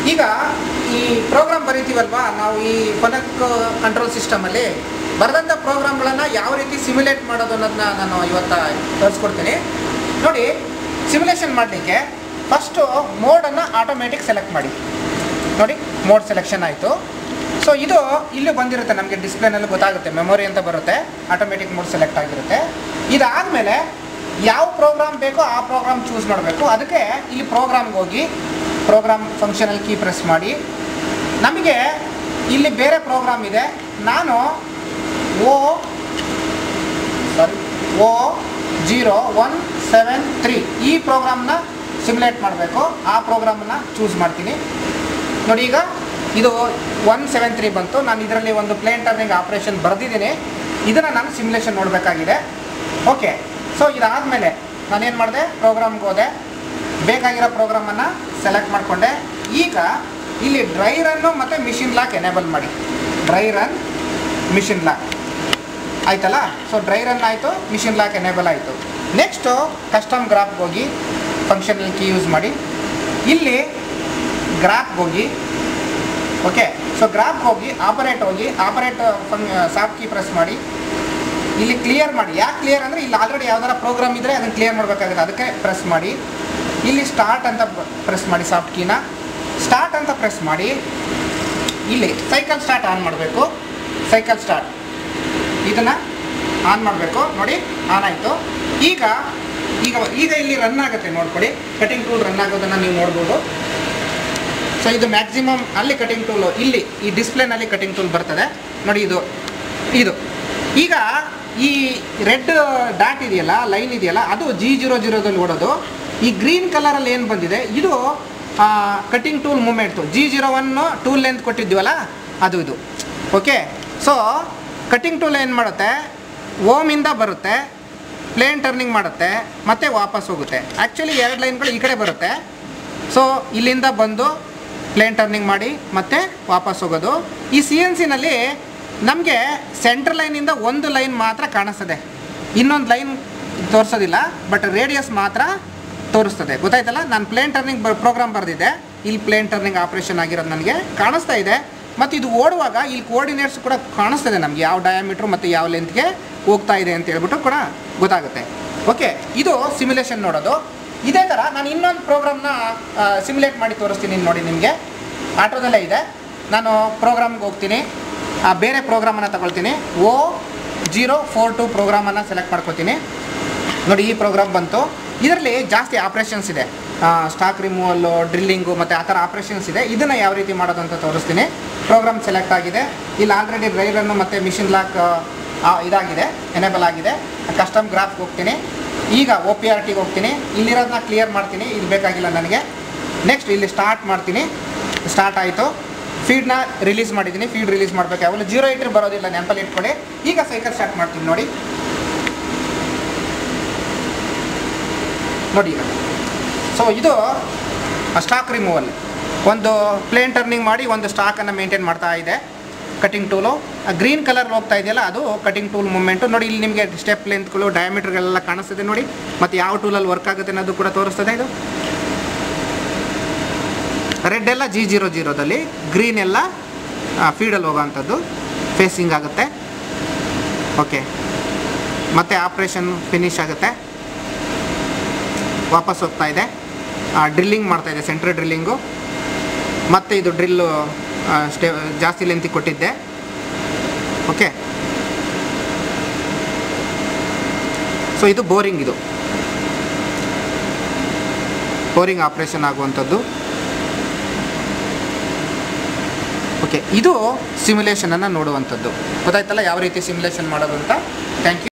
ಈಗ ಈ ಪ್ರೋಗ್ರಾಮ್ ಬರಿತೀವಲ್ವಾ ನಾವು ಈ ಫನಕ್ ಕಂಟ್ರೋಲ್ ಸಿಸ್ಟಮಲ್ಲಿ ಬರೆದಂಥ ಪ್ರೋಗ್ರಾಮ್ಗಳನ್ನು ಯಾವ ರೀತಿ ಸಿಮ್ಯುಲೇಟ್ ಮಾಡೋದು ಅನ್ನೋದನ್ನ ನಾನು ಇವತ್ತು ತೋರಿಸ್ಕೊಡ್ತೀನಿ ನೋಡಿ ಸಿಮ್ಯುಲೇಷನ್ ಮಾಡಲಿಕ್ಕೆ ಫಸ್ಟು ಮೋಡನ್ನು ಆಟೋಮೆಟಿಕ್ ಸೆಲೆಕ್ಟ್ ಮಾಡಿ ನೋಡಿ ಮೋಡ್ ಸೆಲೆಕ್ಷನ್ ಆಯಿತು ಸೊ ಇದು ಇಲ್ಲಿ ಬಂದಿರುತ್ತೆ ನಮಗೆ ಡಿಸ್ಪ್ಲೇನಲ್ಲಿ ಗೊತ್ತಾಗುತ್ತೆ ಮೆಮೊರಿ ಅಂತ ಬರುತ್ತೆ ಆಟೋಮೆಟಿಕ್ ಮೋಡ್ ಸೆಲೆಕ್ಟ್ ಆಗಿರುತ್ತೆ ಇದಾದಮೇಲೆ ಯಾವ ಪ್ರೋಗ್ರಾಮ್ ಬೇಕೋ ಆ ಪ್ರೋಗ್ರಾಮ್ ಚೂಸ್ ಮಾಡಬೇಕು ಅದಕ್ಕೆ ಇಲ್ಲಿ ಪ್ರೋಗ್ರಾಮ್ಗೆ ಹೋಗಿ ಪ್ರೋಗ್ರಾಮ್ ಫಂಕ್ಷನಲ್ ಕೀ ಪ್ರೆಸ್ ಮಾಡಿ ನಮಗೆ ಇಲ್ಲಿ ಬೇರೆ ಪ್ರೋಗ್ರಾಮ್ ಇದೆ ನಾನು O sorry O zero one seven three ಈ ಪ್ರೋಗ್ರಾಮ್ನ ಸಿಮ್ಯುಲೇಟ್ ಮಾಡಬೇಕು ಆ ಪ್ರೋಗ್ರಾಮನ್ನ ಚೂಸ್ ಮಾಡ್ತೀನಿ ನೋಡಿ ಈಗ ಇದು ಒನ್ ಸೆವೆನ್ ತ್ರೀ ಬಂತು ನಾನು ಇದರಲ್ಲಿ ಒಂದು ಪ್ಲೇನ್ ಟರ್ನಿಂಗ್ ಆಪ್ರೇಷನ್ ಬರೆದಿದ್ದೀನಿ ಇದನ್ನು ನಾನು ಸಿಮ್ಯುಲೇಷನ್ ನೋಡಬೇಕಾಗಿದೆ ಓಕೆ ಸೊ ಇದಾದಮೇಲೆ ನಾನೇನು ಮಾಡಿದೆ ಪ್ರೋಗ್ರಾಮ್ಗೆ ಹೋದೆ ಬೇಕಾಗಿರೋ ಪ್ರೋಗ್ರಾಮನ್ನು ಸೆಲೆಕ್ಟ್ ಮಾಡಿಕೊಂಡೆ ಈಗ ಇಲ್ಲಿ ಡ್ರೈ ರನ್ನು ಮತ್ತು ಮಿಷಿನ್ ಲಾಕ್ ಎನೇಬಲ್ ಮಾಡಿ ಡ್ರೈ ರನ್ ಮಿಷಿನ್ ಲಾಕ್ ಆಯ್ತಲ್ಲ ಸೊ ಡ್ರೈ ರನ್ ಆಯಿತು ಮಿಷಿನ್ ಲಾಕ್ ಎನೇಬಲ್ ಆಯಿತು ನೆಕ್ಸ್ಟು ಕಸ್ಟಮ್ ಗ್ರಾಫ್ಗೆ ಹೋಗಿ ಫಂಕ್ಷನಲ್ ಕೀ ಯೂಸ್ ಮಾಡಿ ಇಲ್ಲಿ ಗ್ರಾಫ್ಗೆ ಹೋಗಿ ಓಕೆ ಸೊ ಗ್ರಾಫ್ಗೆ ಹೋಗಿ ಆಪರೇಟ್ ಹೋಗಿ ಆಪರೇಟ್ ಫಂಗ್ ಸಾಫ್ಟ್ ಕೀ ಪ್ರೆಸ್ ಮಾಡಿ ಇಲ್ಲಿ ಕ್ಲಿಯರ್ ಮಾಡಿ ಯಾಕೆ ಕ್ಲಿಯರ್ ಅಂದರೆ ಇಲ್ಲಿ ಆಲ್ರೆಡಿ ಯಾವ್ದಾರ ಪ್ರೋಗ್ರಾಮ್ ಇದ್ದರೆ ಅದನ್ನು ಕ್ಲಿಯರ್ ಮಾಡಬೇಕಾಗುತ್ತೆ ಅದಕ್ಕೆ ಪ್ರೆಸ್ ಮಾಡಿ ಇಲ್ಲಿ ಸ್ಟಾರ್ಟ್ ಅಂತ ಪ್ರೆಸ್ ಮಾಡಿ ಸಾಫ್ಟ್ ಕೀನ ಸ್ಟಾರ್ಟ್ ಅಂತ ಪ್ರೆಸ್ ಮಾಡಿ ಇಲ್ಲಿ ಸೈಕಲ್ ಸ್ಟಾರ್ಟ್ ಆನ್ ಮಾಡಬೇಕು ಸೈಕಲ್ ಸ್ಟಾರ್ಟ್ ಇದನ್ನು ಆನ್ ಮಾಡಬೇಕು ನೋಡಿ ಆನ್ ಆಯಿತು ಈಗ ಈಗ ಈಗ ಇಲ್ಲಿ ರನ್ ಆಗುತ್ತೆ ನೋಡ್ಕೊಳ್ಳಿ ಕಟಿಂಗ್ ಟೂಲ್ ರನ್ ಆಗೋದನ್ನು ನೀವು ನೋಡ್ಬೋದು ಸೊ ಇದು ಮ್ಯಾಕ್ಸಿಮಮ್ ಅಲ್ಲಿ ಕಟಿಂಗ್ ಟೂಲು ಇಲ್ಲಿ ಈ ಡಿಸ್ಪ್ಲೇನಲ್ಲಿ ಕಟಿಂಗ್ ಟೂಲ್ ಬರ್ತದೆ ನೋಡಿ ಇದು ಇದು ಈಗ ಈ ರೆಡ್ ಡಾಟ್ ಇದೆಯಲ್ಲ ಲೈನ್ ಇದೆಯಲ್ಲ ಅದು ಜಿ ಜೀರೋ ಜೀರೋದಲ್ಲಿ ಓಡೋದು ಈ ಗ್ರೀನ್ ಕಲರಲ್ಲಿ ಏನು ಬಂದಿದೆ ಇದು ಕಟಿಂಗ್ ಟೂಲ್ ಮೂಮೆಂಟ್ತು G zero one tool length ಕೊಟ್ಟಿದ್ದೀವಲ್ಲ ಅದು ಇದು ಓಕೆ ಸೊ ಕಟಿಂಗ್ ಟೂಲ್ ಏನು ಮಾಡುತ್ತೆ ಓಮಿಂದ ಬರುತ್ತೆ ಪ್ಲೇನ್ ಟರ್ನಿಂಗ್ ಮಾಡುತ್ತೆ ಮತ್ತೆ ವಾಪಸ್ ಹೋಗುತ್ತೆ ಆ್ಯಕ್ಚುಲಿ ಎರಡು ಲೈನ್ಗಳು ಈ ಕಡೆ ಬರುತ್ತೆ ಸೊ ಇಲ್ಲಿಂದ ಬಂದು ಪ್ಲೇನ್ ಟರ್ನಿಂಗ್ ಮಾಡಿ ಮತ್ತೆ ವಾಪಸ್ ಹೋಗೋದು ಈ ಸಿ ಎನ್ ಸಿನಲ್ಲಿ ನಮಗೆ ಸೆಂಟ್ರ್ ಲೈನಿಂದ ಒಂದು ಲೈನ್ ಮಾತ್ರ ಕಾಣಿಸ್ತದೆ ಇನ್ನೊಂದು ಲೈನ್ ತೋರಿಸೋದಿಲ್ಲ ಬಟ್ ರೇಡಿಯಸ್ ಮಾತ್ರ ತೋರಿಸ್ತದೆ ಗೊತ್ತಾಯ್ತಲ್ಲ ನಾನು ಪ್ಲೇನ್ ಟರ್ನಿಂಗ್ ಬ ಪ್ರೋಗ್ರಾಮ್ ಬರೆದಿದ್ದೆ ಇಲ್ಲಿ ಪ್ಲೇನ್ ಟರ್ನಿಂಗ್ ಆಪ್ರೇಷನ್ ಆಗಿರೋದು ನನಗೆ ಕಾಣಿಸ್ತಾ ಇದೆ ಮತ್ತು ಇದು ಓಡುವಾಗ ಇಲ್ಲಿ ಕೋಆರ್ಡಿನೇಟ್ಸ್ ಕೂಡ ಕಾಣಿಸ್ತದೆ ನಮಗೆ ಯಾವ ಡಯಾಮೀಟ್ರು ಮತ್ತು ಯಾವ ಲೆಂತ್ಗೆ ಹೋಗ್ತಾ ಇದೆ ಅಂತ ಹೇಳ್ಬಿಟ್ಟು ಕೂಡ ಗೊತ್ತಾಗುತ್ತೆ ಓಕೆ ಇದು ಸಿಮ್ಯುಲೇಷನ್ ನೋಡೋದು ಇದೇ ಥರ ನಾನು ಇನ್ನೊಂದು ಪ್ರೋಗ್ರಾಮ್ನ ಸಿಮ್ಯುಲೇಟ್ ಮಾಡಿ ತೋರಿಸ್ತೀನಿ ನೋಡಿ ನಿಮಗೆ ಆಟೋದಲ್ಲೇ ಇದೆ ನಾನು ಪ್ರೋಗ್ರಾಮ್ಗೆ ಹೋಗ್ತೀನಿ ಆ, ಬೇರೆ ಪ್ರೋಗ್ರಾಮನ್ನು ತಗೊಳ್ತೀನಿ ಓ ಜೀರೋ ಫೋರ್ ಟು ಪ್ರೋಗ್ರಾಮನ್ನು ಸೆಲೆಕ್ಟ್ ಮಾಡ್ಕೊತೀನಿ ನೋಡಿ ಈ ಪ್ರೋಗ್ರಾಮ್ ಬಂತು ಇದರಲ್ಲಿ ಜಾಸ್ತಿ ಆಪ್ರೇಷನ್ಸ್ ಇದೆ ಸ್ಟಾಕ್ ರಿಮೂವಲ್ಲು ಡ್ರಿಲ್ಲಿಂಗು ಮತ್ತು ಆ ಥರ ಆಪ್ರೇಷನ್ಸ್ ಇದೆ ಇದನ್ನು ಯಾವ ರೀತಿ ಮಾಡೋದು ಅಂತ ತೋರಿಸ್ತೀನಿ ಪ್ರೋಗ್ರಾಮ್ ಸೆಲೆಕ್ಟ್ ಆಗಿದೆ ಇಲ್ಲಿ ಆಲ್ರೆಡಿ ಡ್ರೈವರನ್ನು ಮತ್ತು ಮಿಷಿನ್ ಲಾಕ್ ಇದಾಗಿದೆ ಎನೇಬಲ್ ಆಗಿದೆ ಕಸ್ಟಮ್ ಗ್ರಾಫ್ಗೆ ಹೋಗ್ತೀನಿ ಈಗ ಒ ಪಿ ಆರ್ ಟಿಗೆ ಹೋಗ್ತೀನಿ ಇಲ್ಲಿರೋದನ್ನ ಕ್ಲಿಯರ್ ಮಾಡ್ತೀನಿ ಇದು ಬೇಕಾಗಿಲ್ಲ ನನಗೆ ನೆಕ್ಸ್ಟ್ ಇಲ್ಲಿ ಸ್ಟಾರ್ಟ್ ಮಾಡ್ತೀನಿ ಸ್ಟಾರ್ಟ್ ಆಯಿತು ಫೀಡ್ನ ರಿಲೀಸ್ ಮಾಡಿದ್ದೀನಿ ಫೀಡ್ ರಿಲೀಸ್ ಮಾಡಬೇಕು ಯಾವಾಗಲೂ ಜೀರೋ ಇಟ್ಟರೆ ಬರೋದಿಲ್ಲ ನೆನಪಲ್ಲಿ ಇಟ್ಕೊಳ್ಳಿ ಈಗ ಸೈಕಲ್ ಸ್ಟಾರ್ಟ್ ಮಾಡ್ತೀನಿ ನೋಡಿ ನೋಡಿ ಈಗ ಸೊ ಇದು ಸ್ಟಾಕ್ ರಿಮೂವಲ್ ಒಂದು ಪ್ಲೇನ್ ಟರ್ನಿಂಗ್ ಮಾಡಿ ಒಂದು ಸ್ಟಾಕನ್ನು ಮೇಂಟೈನ್ ಮಾಡ್ತಾ ಇದೆ ಕಟಿಂಗ್ ಟೂಲು ಗ್ರೀನ್ ಕಲರ್ ಹೋಗ್ತಾ ಇದೆಯಲ್ಲ ಅದು ಕಟಿಂಗ್ ಟೂಲ್ ಮೂಮೆಂಟು ನೋಡಿ ಇಲ್ಲಿ ನಿಮಗೆ ಸ್ಟೆಪ್ ಲೆಂತ್ಗಳು ಡಯಾಮೀಟರ್ಗಳೆಲ್ಲ ಕಾಣಿಸ್ತದೆ ನೋಡಿ ಮತ್ತು ಯಾವ ಟೂಲಲ್ಲಿ ವರ್ಕ್ ಆಗುತ್ತೆ ಅನ್ನೋದು ಕೂಡ ತೋರಿಸ್ತದೆ ಇದು ರೆಡ್ ಎಲ್ಲ ಜಿ ಜೀರೋ ಜೀರೋದಲ್ಲಿ ಗ್ರೀನ್ ಎಲ್ಲ ಫೀಡಲ್ಲಿ ಹೋಗೋವಂಥದ್ದು ಫೇಸಿಂಗ್ ಆಗುತ್ತೆ ಓಕೆ ಮತ್ತೆ ಆಪ್ರೇಷನ್ ಫಿನಿಶ್ ಆಗುತ್ತೆ ವಾಪಸ್ ಹೋಗ್ತಾ ಇದೆ ಡ್ರಿಲ್ಲಿಂಗ್ ಮಾಡ್ತಾ ಇದೆ ಸೆಂಟ್ರ್ ಡ್ರಿಲ್ಲಿಂಗು ಮತ್ತು ಇದು ಡ್ರಿಲ್ಲು ಸ್ಟೇ ಜಾಸ್ತಿ ಲೆಂತಿಗೆ ಕೊಟ್ಟಿದ್ದೆ ಓಕೆ ಸೊ ಇದು ಬೋರಿಂಗ್ ಇದು ಬೋರಿಂಗ್ ಆಪ್ರೇಷನ್ ಆಗುವಂಥದ್ದು ಓಕೆ ಇದು ಸಿಮ್ಯುಲೇಷನನ್ನು ನೋಡುವಂಥದ್ದು ಗೊತ್ತಾಯ್ತಲ್ಲ ಯಾವ ರೀತಿ ಸಿಮ್ಯುಲೇಷನ್ ಮಾಡೋದು ಅಂತ ಥ್ಯಾಂಕ್ ಯು